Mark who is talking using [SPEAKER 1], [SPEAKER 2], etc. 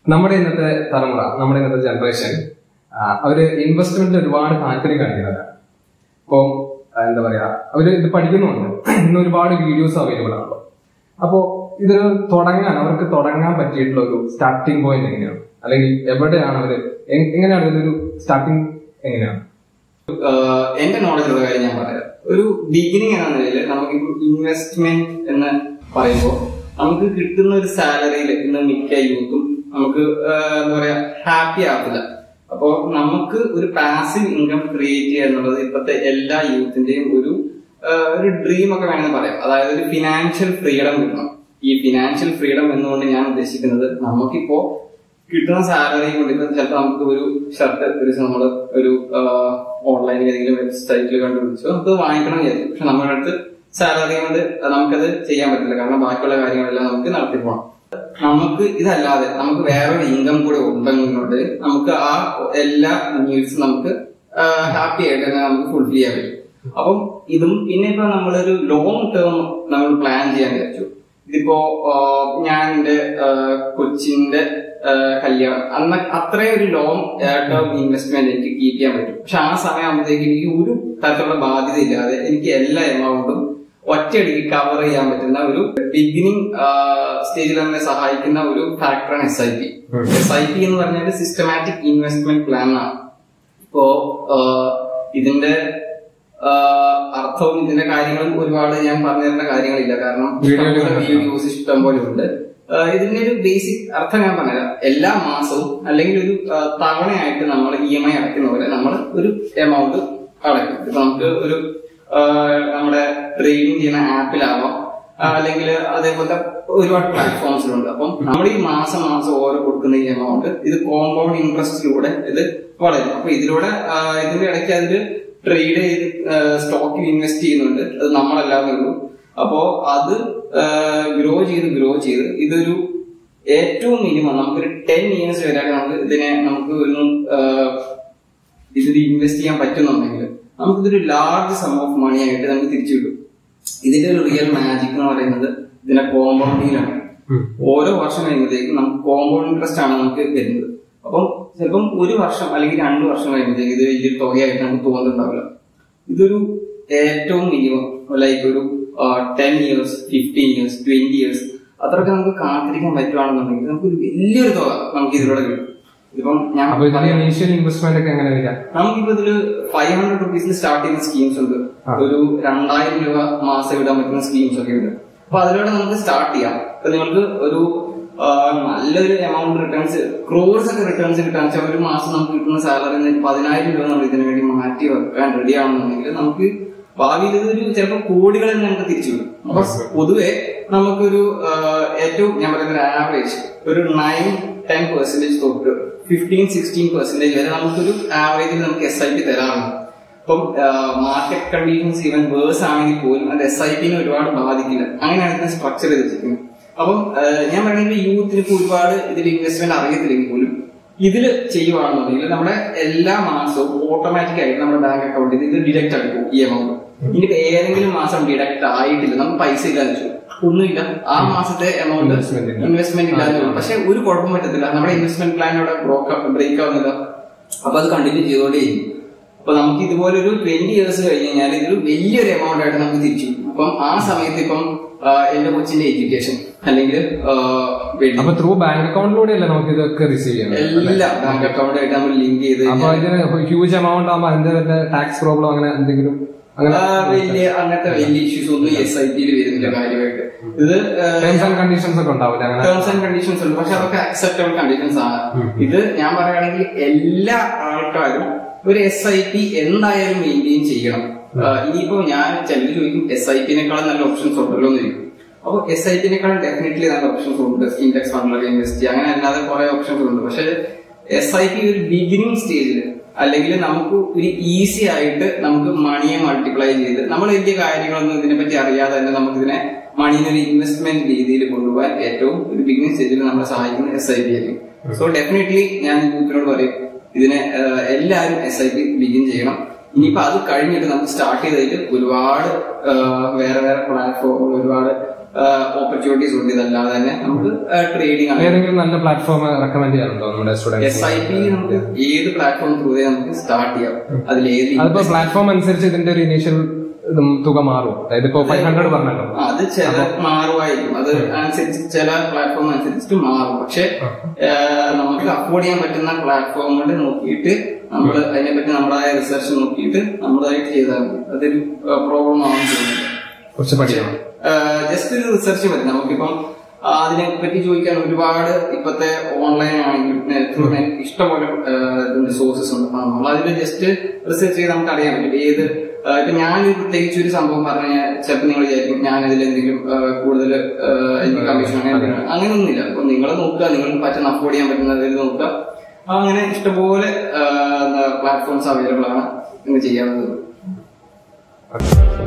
[SPEAKER 1] നമ്മുടെ ഇന്നത്തെ തലമുറ നമ്മുടെ ഇന്നത്തെ ജനറേഷൻ അവര് ഇൻവെസ്റ്റ്മെന്റിൽ ഒരുപാട് താല്പര്യം കാണിക്കുന്നവരാണ് ഇപ്പം ആ, എന്താ പറയാ അവര് ഇത് പഠിക്കുന്നുണ്ട് ഇന്ന് ഒരുപാട് വീഡിയോസ് അവൈലബിൾ ആണല്ലോ അപ്പോ ഇതൊരു തുടങ്ങാൻ അവർക്ക് തുടങ്ങാൻ പറ്റിയിട്ടുള്ള ഒരു സ്റ്റാർട്ടിംഗ് പോയിന്റ് എങ്ങനെയാണ് അല്ലെങ്കിൽ എവിടെയാണ് അവര് എങ്- എങ്ങനെയാണ് ഇതൊരു സ്റ്റാർട്ടിംഗ് എങ്ങനെയാണ്
[SPEAKER 2] ആഹ് എന്റെ നോളജ് ഉള്ള കാര്യം ഞാൻ പറയാം ഒരു ബിഗിനിങ് എന്ന നിലയിൽ നമുക്കിപ്പോൾ ഇൻവെസ്റ്റ്മെന്റ് എന്ന് പറയുമ്പോൾ നമുക്ക് കിട്ടുന്ന ഒരു സാലറിയിൽ ഇന്ന് മിക്ക യൂത്തും നമുക്ക് ആഹ് എന്താ പറയാ ഹാപ്പി ആവില്ല അപ്പോ നമുക്ക് ഒരു പാസീവ് ഇൻകം ക്രിയേറ്റ് ചെയ്യുക എന്നുള്ളത് ഇപ്പോഴത്തെ എല്ലാ യൂത്തിന്റെയും ഒരു ആഹ് ഒരു ഡ്രീം ഒക്കെ വേണമെന്ന് പറയാം അതായത് ഒരു ഫിനാൻഷ്യൽ ഫ്രീഡം കിട്ടണം ഈ ഫിനാൻഷ്യൽ ഫ്രീഡം എന്നുകൊണ്ട് ഞാൻ ഉദ്ദേശിക്കുന്നത് നമുക്കിപ്പോ കിട്ടുന്ന സാലറി കൊണ്ട് ഇപ്പൊ ചിലപ്പോൾ നമുക്ക് ഒരു ഷർട്ട് ഒരു ദിവസം നമ്മൾ ഒരു ഓൺലൈനിൽ ഏതെങ്കിലും വെബ്സൈറ്റിൽ കണ്ടുപിടിച്ചു നമുക്ക് വാങ്ങിക്കണം വിചാരിച്ചു പക്ഷെ നമ്മുടെ അടുത്ത് സാലറി കൊണ്ട് നമുക്കത് ചെയ്യാൻ പറ്റില്ല കാരണം ബാക്കിയുള്ള കാര്യങ്ങളെല്ലാം നമുക്ക് നടത്തി പോകണം നമുക്ക് ഇതല്ലാതെ നമുക്ക് വേറൊരു ഇൻകം കൂടെ ഉണ്ടെന്നുണ്ട് നമുക്ക് ആ എല്ലാ നീഡ്സ് നമുക്ക് ഹാപ്പി ആയിട്ട് തന്നെ നമുക്ക് ഫുൾഫിൽ ചെയ്യാൻ പറ്റും അപ്പം ഇതും പിന്നെ ഇപ്പൊ നമ്മളൊരു ലോങ് ടേം നമ്മൾ പ്ലാൻ ചെയ്യാൻ വിചാരിച്ചു ഇതിപ്പോ ആ, ഞാൻ എന്റെ ആ, കൊച്ചിന്റെ ആ, കല്യാണം അന്ന് അത്രയും ഒരു ലോങ് ടേം ഇൻവെസ്റ്റ്മെന്റ് എനിക്ക് കീപ്പ് ചെയ്യാൻ പറ്റും പക്ഷെ ആ സമയമാകുമ്പോഴത്തേക്ക് എനിക്ക് ഒരു തരത്തിലുള്ള ബാധ്യത ഇല്ലാതെ എനിക്ക് എല്ലാ എമൗണ്ടും ഒറ്റയടിക്ക് കവർ ചെയ്യാൻ പറ്റുന്ന ഒരു ബിഗിനിങ് സ്റ്റേജിൽ തന്നെ സഹായിക്കുന്ന ഒരു ഫാക്ടറാണ് S I P S I P എന്ന് പറഞ്ഞാൽ സിസ്റ്റമാറ്റിക് ഇൻവെസ്റ്റ്മെന്റ് പ്ലാൻ ആണ് ഇപ്പോ ആ, ഇതിന്റെ ആ, അർത്ഥവും ഇതിന്റെ കാര്യങ്ങളും ഒരുപാട് ഞാൻ പറഞ്ഞു തരുന്ന കാര്യങ്ങളില്ല കാരണം
[SPEAKER 1] വീഡിയോയിൽ കണ്ടിട്ടുണ്ട്.
[SPEAKER 2] വീഡിയോസ് ഇഷ്ടം പോലെ ഉണ്ട് ആ, ഇതിന്റെ ഒരു ബേസിക് അർത്ഥം ഞാൻ പറഞ്ഞുതരാം എല്ലാ മാസവും അല്ലെങ്കിൽ ഒരു ആ, തവണയായിട്ട് നമ്മൾ ഇ എം ഐ അടയ്ക്കുന്ന പോലെ നമ്മൾ ഒരു എമൗണ്ട് അടയ്ക്കും ഇപ്പൊ നമുക്ക് ഒരു ആ, നമ്മുടെ ട്രേഡിംഗ് ചെയ്യുന്ന ആപ്പിലാവാം ആ, അല്ലെങ്കിൽ അതേപോലത്തെ ഒരുപാട് പ്ലാറ്റ്ഫോംസിലുണ്ട് അപ്പം നമ്മൾ ഈ മാസം മാസം ഓരോ കൊടുക്കുന്ന ഈ എമൗണ്ട് ഇത് കോമ്പൗണ്ട് ഇൻട്രസ്റ്റിലൂടെ ഇത് വളരും അപ്പൊ ഇതിലൂടെ ആ, ഇതിന്റെ ഇടയ്ക്ക് അതിൽ ട്രേഡ് ചെയ്ത് സ്റ്റോക്കിൽ ഇൻവെസ്റ്റ് ചെയ്യുന്നുണ്ട് അത് നമ്മളല്ലാതെ ഉള്ളൂ അപ്പോ അത് ഗ്രോ ചെയ്ത് ഗ്രോ ചെയ്ത് ഇതൊരു ഏറ്റവും മിനിമം നമുക്കൊരു ടെൻ ഇയേഴ്സ് വരെ നമുക്ക് ഇതിനെ നമുക്ക് ഒരു ഇതിൽ ഇൻവെസ്റ്റ് ചെയ്യാൻ പറ്റുന്നുണ്ടെങ്കിൽ നമുക്കിതൊരു ലാർജ് സം ഓഫ് മണി ആയിട്ട് നമുക്ക് തിരിച്ചു കിട്ടും ഇതിന്റെ ഒരു റിയൽ മാജിക് എന്ന് പറയുന്നത് ഇതിന്റെ കോമ്പൗണ്ടിങ്ങിലാണ് ഓരോ വർഷം കഴിയുമ്പോഴത്തേക്കും നമുക്ക് കോമ്പൗണ്ട് ഇൻട്രസ്റ്റ് ആണ് നമുക്ക് വരുന്നത് അപ്പം ചിലപ്പം ഒരു വർഷം അല്ലെങ്കിൽ രണ്ട് വർഷം കഴിയുമ്പോഴത്തേക്ക് ഇത് വലിയൊരു തുകയായിട്ട് നമുക്ക് തോന്നുന്നുണ്ടാവില്ല ഇതൊരു ഏറ്റവും മിനിമം ലൈക്ക് ഒരു ten years fifteen years twenty years അത്രയൊക്കെ നമുക്ക് കാത്തിരിക്കാൻ പറ്റുവാണെന്നുണ്ടെങ്കിൽ നമുക്കൊരു വലിയൊരു തുക നമുക്ക് ഇതിലൂടെ കിട്ടും ഇതിപ്പം ഞാൻ
[SPEAKER 1] അപ്പൊ ഇതിന്റെ ഇനീഷ്യൽ ഇൻവെസ്റ്റ്മെന്റ് ഒക്കെ എങ്ങനെ വരിക
[SPEAKER 2] നമുക്കിപ്പോ ഇതില് ഫൈവ് ഹൺഡ്രഡ് റുപ്പീസിൽ സ്റ്റാർട്ട് ചെയ്യുന്ന സ്കീംസ് ഉണ്ട് ഒരു രണ്ടായിരം രൂപ മാസം ഇടാൻ പറ്റുന്ന സ്കീംസ് ഒക്കെ ഉണ്ട് അപ്പൊ അതിലൂടെ നമുക്ക് സ്റ്റാർട്ട് ചെയ്യാം ഇപ്പൊ നിങ്ങൾക്ക് ഒരു ആ, നല്ലൊരു എമൗണ്ട് റിട്ടേൺസ് ക്രോർസ് ഒക്കെ റിട്ടേൺസ് കിട്ടാൻ വെച്ചാൽ ഒരു മാസം നമുക്ക് കിട്ടുന്ന സാലറി പതിനായിരം രൂപ നമ്മൾ ഇതിനു വേണ്ടി മാറ്റി വെക്കാൻ റെഡി ആണെന്നുണ്ടെങ്കിൽ നമുക്ക് ഭാവിയിൽ ഇതൊരു ചിലപ്പോൾ കോടികളിൽ നമുക്ക് തിരിച്ചു കിട്ടും അപ്പൊ പൊതുവെ നമുക്കൊരു ആ, ഏറ്റവും ഞാൻ പറയുന്ന ഒരു ആവറേജ് ഒരു നയൻ ടെൻ പെർസെന്റേജ് തൊട്ട് ഫിഫ്റ്റീൻ സിക്സ്റ്റീൻ പെർസെന്റേജ് വരെ നമുക്കൊരു ആവറേജിൽ നമുക്ക് എസ് ഐ പി തരാറുണ്ട് ഇപ്പം മാർക്കറ്റ് കണ്ടീഷൻസ് ഈവൻ വേഴ്സ് ആണെങ്കിൽ പോലും അത് എസ് ഐ പിനെ ഒരുപാട് ബാധിക്കില്ല അങ്ങനെയാണ് ഇതിനെ സ്ട്രക്ചർ ചെയ്ത് വെച്ചിരിക്കുന്നത് അപ്പം ആ, ഞാൻ പറയുന്നത് യൂത്തിന് ഇപ്പൊ ഒരുപാട് ഇതിൽ ഇൻവെസ്റ്റ്മെന്റ് അറിയത്തില്ലെങ്കിൽ പോലും ഇതില് ചെയ്യുവാണെന്നുണ്ടെങ്കിൽ നമ്മുടെ എല്ലാ മാസവും ഓട്ടോമാറ്റിക് ആയിട്ട് നമ്മുടെ ബാങ്ക് അക്കൗണ്ടിൽ ഇത് ഡിഡക്ട് ആക്കും ഈ എമൗണ്ട് ഇനിയിപ്പോ ഏതെങ്കിലും മാസം ഡിഡക്ട് ആയിട്ടില്ല നമുക്ക് പൈസ ഇല്ലാന്ന് വെച്ചു ഒന്നുമില്ല ആ മാസത്തെ എമൗണ്ട്
[SPEAKER 1] Investment ഇല്ല.
[SPEAKER 2] ഇൻവെസ്റ്റ്മെന്റ് ഇല്ലാന്ന് പക്ഷെ ഒരു കുഴപ്പം പറ്റത്തില്ല നമ്മുടെ ഇൻവെസ്റ്റ്മെന്റ് പ്ലാൻ അവിടെ ബ്രേക്ക് ആവുന്നില്ല അപ്പൊ അത് കണ്ടിന്യൂ ചെയ്തോണ്ടേയിരിക്കും അപ്പൊ നമുക്ക് ഇതുപോലെ ഒരു ട്വന്റി ഇയേഴ്സ് കഴിഞ്ഞ് കഴിഞ്ഞാൽ ഇതൊരു വലിയൊരു എമൗണ്ട് ആയിട്ട് നമുക്ക് തിരിച്ചു കിട്ടും. അപ്പം ആ സമയത്ത് ഇപ്പം ആ, എന്റെ കൊച്ചിന്റെ എഡ്യൂക്കേഷൻ അല്ലെങ്കിൽ
[SPEAKER 1] അപ്പൊ ത്രൂ ബാങ്ക് അക്കൗണ്ടിലൂടെ അല്ലേ നമുക്ക് ഇതൊക്കെ റിസീവ് ചെയ്യാം
[SPEAKER 2] എല്ലാം ബാങ്ക് അക്കൗണ്ട് ആയിട്ട് നമ്മൾ ലിങ്ക് ചെയ്ത്
[SPEAKER 1] അപ്പൊ ഇതിന് ഹ്യൂജ് എമൗണ്ട് ആകുമ്പോ അതിന്റെ വല്ല ടാക്സ് പ്രോബ്ലം അങ്ങനെ എന്തെങ്കിലും അങ്ങനെ
[SPEAKER 2] ആ, വലിയ അങ്ങനത്തെ വലിയ ഇഷ്യൂസ് ഒന്നും എസ് ഐ ടിയിൽ വരുന്നില്ല കാര്യമായിട്ട് ഇത്
[SPEAKER 1] ടേംസ് ആൻഡ് കണ്ടീഷൻസ് ഒക്കെ ഉണ്ടാവില്ല അങ്ങനെ
[SPEAKER 2] ടേംസ് ആൻഡ് കണ്ടീഷൻസ് ഉണ്ട് പക്ഷെ അതൊക്കെ അക്സെപ്റ്റബിൾ കണ്ടീഷൻസ് ആണ് ഇത് ഞാൻ പറയുകയാണെങ്കിൽ എല്ലാ ആൾക്കാരും ഒരു എസ് ഐ പി എന്തായാലും മെയിൻറ്റെയിൻ ചെയ്യണം ആ, ഇനിയിപ്പോ ഞാൻ ചിലർ ചോദിക്കും എസ് ഐ പിനേക്കാളും നല്ല ഓപ്ഷൻസ് ഉണ്ടല്ലോ എന്ന് ചോദിക്കും അപ്പൊ എസ് ഐ പിനേക്കാളും ഡെഫിനറ്റ്ലി നല്ല ഓപ്ഷൻസ് ഉണ്ട് ഇൻഡെക്സ് ഫണ്ടിലൊക്കെ ഇൻവെസ്റ്റ് ചെയ്യുക അങ്ങനെ അല്ലാതെ കുറെ ഓപ്ഷൻസ് ഉണ്ട് പക്ഷെ എസ് ഐ പി ഒരു ബിഗിനിങ് സ്റ്റേജിൽ അല്ലെങ്കിൽ നമുക്ക് ഒരു ഈസി ആയിട്ട് നമുക്ക് മണിയെ മൾട്ടിപ്ലൈ ചെയ്ത് നമ്മൾ വലിയ കാര്യങ്ങളൊന്നും ഇതിനെപ്പറ്റി അറിയാതെ തന്നെ നമുക്ക് ഇതിനെ മണീനെ ഒരു ഇൻവെസ്റ്റ്മെന്റ് രീതിയിൽ കൊണ്ടുപോകാൻ ഏറ്റവും ഒരു ബിഗിനിങ് സ്റ്റേജിൽ നമ്മളെ സഹായിക്കുന്ന എസ് ഐ പി ആയിരിക്കും സോ ഡെഫിനറ്റ്ലി ഞാൻ ഗ്രൂപ്പിനോട് പറയും ഇതിനെ ആഹ്, എല്ലാവരും എസ് ഐ പി ബിഗിൻ ചെയ്യണം ഇനിയിപ്പോ അത് കഴിഞ്ഞിട്ട് നമുക്ക് സ്റ്റാർട്ട് ചെയ്തതിൽ ഒരുപാട് ആഹ്, വേറെ വേറെ പ്ലാറ്റ്ഫോമുകൾ ഒരുപാട് ഓപ്പർച്യൂണിറ്റീസ് ഉണ്ട് ഇതല്ലാതെ തന്നെ നമുക്ക് ട്രേഡിംഗ് ആണ്
[SPEAKER 1] ഏതെങ്കിലും നല്ല പ്ലാറ്റ്ഫോം റെക്കമെൻഡ് ചെയ്യാറുണ്ടോ നമ്മുടെ
[SPEAKER 2] എസ്
[SPEAKER 1] സ്റ്റുഡൻസ്
[SPEAKER 2] ഐ പി നമുക്ക് ഏത് പ്ലാറ്റ്ഫോം ത്രൂ നമുക്ക് സ്റ്റാർട്ട് ചെയ്യാം അതിൽ ഏത്
[SPEAKER 1] അതിപ്പോ പ്ലാറ്റ്ഫോം അനുസരിച്ച് ഇതിന്റെ ഒരു ഇനീഷ്യൽ തുക മാറും അതായത് ഇപ്പോ ഫൈവ് ഹൺഡ്രഡ് പറഞ്ഞല്ലോ
[SPEAKER 2] ആ, അത് ചില മാറുമായിരിക്കും അത് അനുസരിച്ച് ചില പ്ലാറ്റ്ഫോം അനുസരിച്ചിട്ട് മാറും പക്ഷെ നമുക്ക് അഫോർഡ് ചെയ്യാൻ പറ്റുന്ന പ്ലാറ്റ്ഫോമുകൾ നോക്കിയിട്ട് നമ്മൾ അതിനെപ്പറ്റി നമ്മുടേതായ റിസർച്ച് നോക്കിയിട്ട് നമ്മളായിട്ട് ചെയ്താൽ മതി അതൊരു പ്രോബ്ലം ആണെന്ന് തോന്നുന്നില്ല
[SPEAKER 1] കുറച്ച് പഠിക്കണം
[SPEAKER 2] ജസ്റ്റ് ഒരു റിസർച്ച് മതി നമുക്കിപ്പം ആ, അതിനെ പറ്റി ചോദിക്കാൻ ഒരുപാട് ഇപ്പത്തെ ഓൺലൈൻ ആണെങ്കിലും through net ഇഷ്ടംപോലെ സോഴ്സസ് ഉണ്ട് അപ്പൊ നമ്മൾ അതിൽ ജസ്റ്റ് റിസർച്ച് ചെയ്ത് നമുക്ക് അറിയാൻ പറ്റും ഏത് ആ, ഇപ്പൊ ഞാൻ പ്രത്യേകിച്ച് ഒരു സംഭവം പറഞ്ഞു കഴിഞ്ഞാൽ ചിലപ്പോൾ നിങ്ങൾ വിചാരിക്കും ഞാൻ ഇതിൽ എന്തെങ്കിലും കൂടുതൽ എനിക്ക് കമ്മീഷൻ അങ്ങനെ അങ്ങനെയൊന്നുമില്ല അപ്പൊ നിങ്ങൾ നോക്കുക നിങ്ങൾക്ക് പറ്റുന്ന അഫോർഡ് ചെയ്യാൻ പറ്റുന്നതിൽ നോക്കുക ആ, അങ്ങനെ ഇഷ്ടംപോലെ പ്ലാറ്റ്ഫോംസ് അവൈലബിൾ ആണ് നിങ്ങൾ ചെയ്യാവുന്നത്
[SPEAKER 1] Okay.